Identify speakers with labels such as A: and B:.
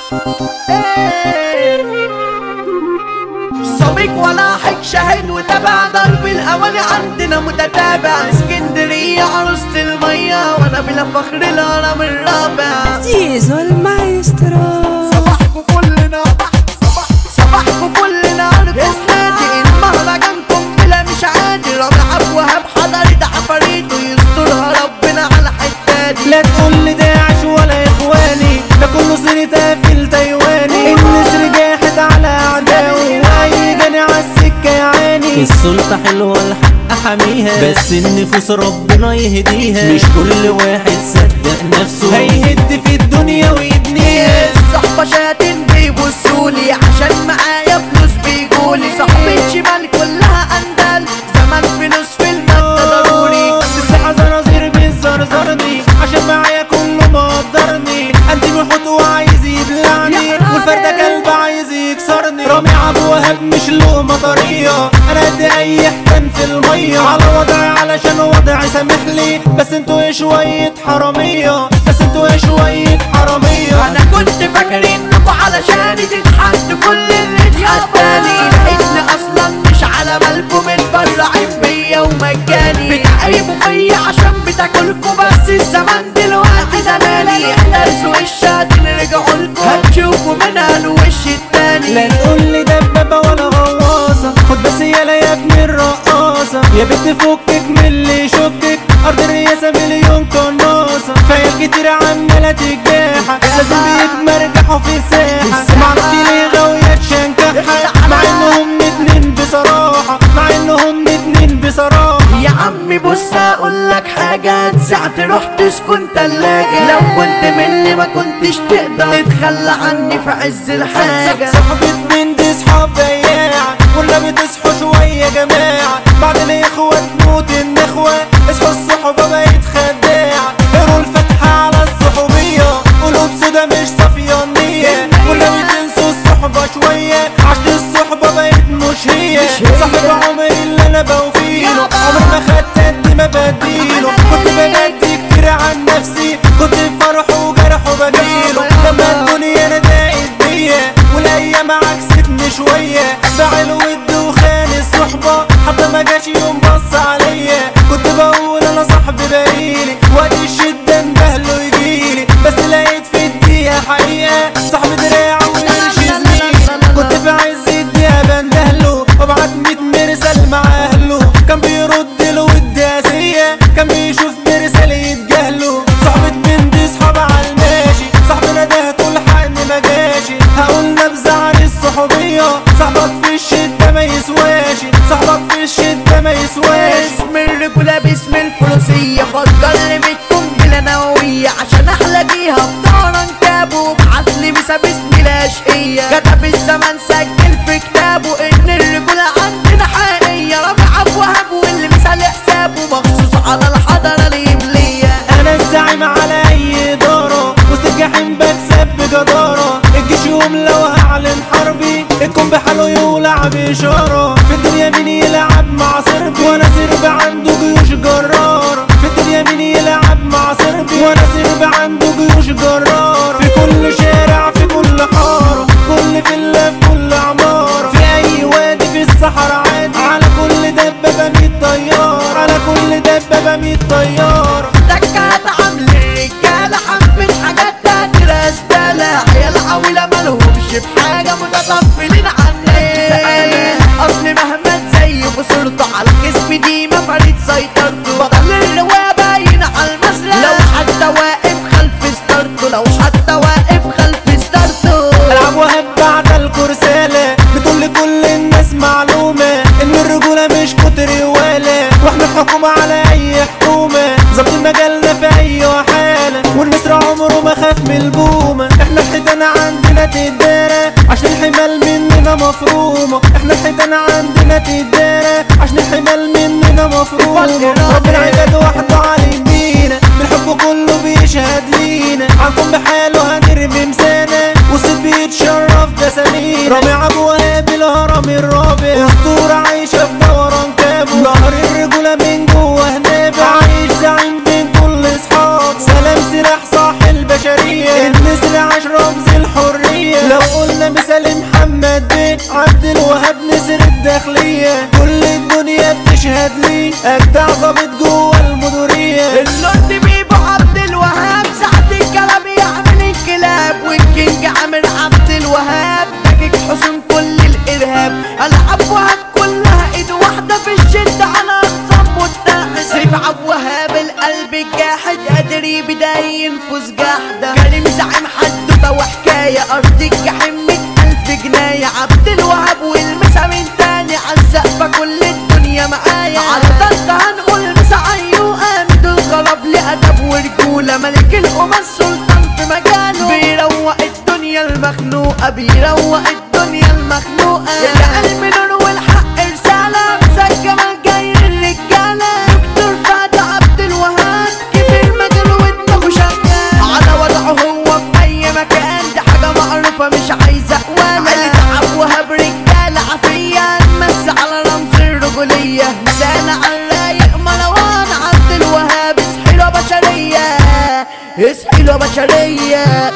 A: سابق ولاحق شاهد وتابع ضرب الاواني عندنا متتابع اسكندرية عروسة المية وانا بلا فخر الهرم الرابع
B: زيزو المايسترو
A: صباحكم كلنا صباح صباحكم كلنا ارقص نادي المهرجانكم بلا مش عادي رابع ابو وهاب حضرت عفاريت ويسترها ربنا على حتادي
C: لا تقول لي داعش ولا اخواني ده كله صيني تافل تايواني النسر جاحد على اعدائه واي جاني عالسكه يعاني
D: السلطة حلوة الحق حميها بس النفوس ربنا يهديها مش كل واحد صدق نفسه
C: هيهد في الدنيا ويبنيها
A: الصحبة شاتين بيبصولي عشان معايا فلوس بيجولي صاحبة شمال كلها اندال زمان فلوس في المادة ضروري
C: الصحة زنازير بتزرزرني عشان معايا كله مقدرني انت محوط وعايز يبلعني
A: يا
C: والفردة كلب عايز يكسرني رامي ابو وهاب مش لقمة طرية انا قد اي حتن في المية على وضعي علشان وضعي سامح لي بس انتوا ايه شوية حرامية بس انتوا ايه شوية حرامية
A: انا كنت فاكر انكوا علشاني تتحدوا كل اللي اتحداني لقيتني اصلا مش على بالكم متبرعين بيا ومجاني بتعيبوا فيا عشان بتاكلكوا بس الزمان دلوقتي زماني احترسوا الشاتين رجعوا لكم هتشوفوا منها الوش التاني
C: لا تقول لي دبابة ولا غواصة خد بس يالا يا ابن الرقاصة يا بنت فكك من اللي يشكك أرض الرئاسة مليون قناصة فايل كتير عمالة تجاحة لازم بيتمرجحوا في الساحة معرفش ليه غاوية تشنكحها مع انهم اتنين بصراحة مع انهم اتنين بصراحة
A: يا عمي بص اقول لك حاجة تسع تروح تسكن تلاجة لو كنت من اللي ما كنتش تقدر تتخلى عني في عز الحاجة
C: صحبة بنت اصحاب بياعة ولا بتصحوا شوية يا جماعة بعد الاخوة تموت النخوة اصحوا الصحبة بقت خداعة قروا الفتحة على الصحوبية قلوب سودا مش صافية النية ولا بتنسوا الصحبة شوية عشت الصحبة بقت مش هي صاحب عمري اللي انا بوفيله عمري ما خدت قد ما بديله كنت بنادي كتير عن نفسي كنت في فرح وجرح وبجيله لما الدنيا ندقت بيا والايام عكستني شويه بعل ود وخان الصحبه حتى ما جاش يوم بص عليا كنت بقول انا صاحبي بقيلي وقت الشده انبهله يجيلي بس لقيت في الدقيقه حقيقه صاحبي دراع وقرش زميلي كنت في عز الدقيقه بندهله وابعت 100 مرسل مع اهله كان بيرد له الداسيه كان بيشوف مرسل يتجاهله صاحبة بنت اصحاب على الماشي صاحبنا ده طول حقني ما جاشي هقول نبذة عن الصحوبية صاحبك في الشدة ما يسواشي صاحبك في الشدة ما يسواش
A: اسم الرجولة باسم الفروسية فكر بتكون بلا نووية عشان احلى بيها بطارا كابو بعتلي مسا باسم الاشقية كتب الزمن سجل في كتابه ان الرجولة عندنا حقيقية رابع ابو وهاب واللي مثال حسابه مخصوص على الحضارة الإبلية
C: انا الزعيم على اي ادارة وسط الجحيم بكسب بجدارة الجيش يوم لو هعلن حربي الكون بحاله يولع بإشارة في الدنيا مين يلعب مع صربي وانا سرب عنده جيوش جرارة في الدنيا مين يلعب مع صربي وانا سرب عنده جيوش جرارة في كل شارع في كل حارة كل فيلا في كل عمارة في اي وادي في الصحراء عادي على كل دبابة مية طيار على كل دبابة مية طيار
A: دكات عامل الرجالة حبة حاجات تدرس زبالة عيال عويلة مالهمش في حاجة متطفلين عني أصل مهما تزيف صورته على الجسم دي ما فريد سيطرته بطل الرواية باين على المسرح لو حتى واقف خلف ستارته لو حتى واقف خلف ستارته
C: العب وهب بعد الكرسالة بتقول لكل الناس معلومة ان الرجولة مش كتر ولا واحنا الحكومة على اي حكومة ظبط مجالنا في اي حالة والمصر عمره ما خاف من البومة احنا الحيتان عندنا تدارة عشان الحمال مننا مفرومة احنا الحيتان عندنا تدارة عشان الحمال مننا مفرومة رب العباد وحده عليم بينا بالحب كله بيشهد لينا عنكم بحاله هنرمي مسانة وصيد بيتشرف بسمينا رامي ابو وهاب الهرم الرابع اسطورة عايشة في دوران كابو نهر الرجولة من جوه هنابع عايش زعيم بين كل اصحاب سلام سلاح صاح البشرية النسر عاش رمز الحرية اجدع ظابط جوه المديريه
A: اللورد بيبو عبد الوهاب ساعة الكلام يعمل انقلاب والكينج عامر عبد الوهاب دقيق حسن كل الارهاب العب وهاب كلها ايد واحدة في الشدة على نظام متناقص سيف عبد وهاب القلب الجاحد قادر يبدا ينفذ جحدة كريم زعيم حدوتة وحكاية ارض الجحيم مية الف جناية عبد الوهاب والمسا من تاني عالسقفة كل الدنيا معايا على ضد هنقول مسا عيو قامد الغرب لأدب ورجولة ملك الأمة السلطان في مكانه بيروق الدنيا المخنوقة بيروق الدنيا المخنوقة العلم نور والحق رسالة مسجمة جاي للرجالة دكتور فهد عبد الوهاب كبير مجال ودماغه شغال على وضعه هو في أي مكان دي حاجة معروفة مش عايزة أقوال اللي تعب وهاب رجالة عافية نمس على رمز الرجولية مثال على الرايق مروان عبد الوهاب اصحي له بشرية اصحي له بشرية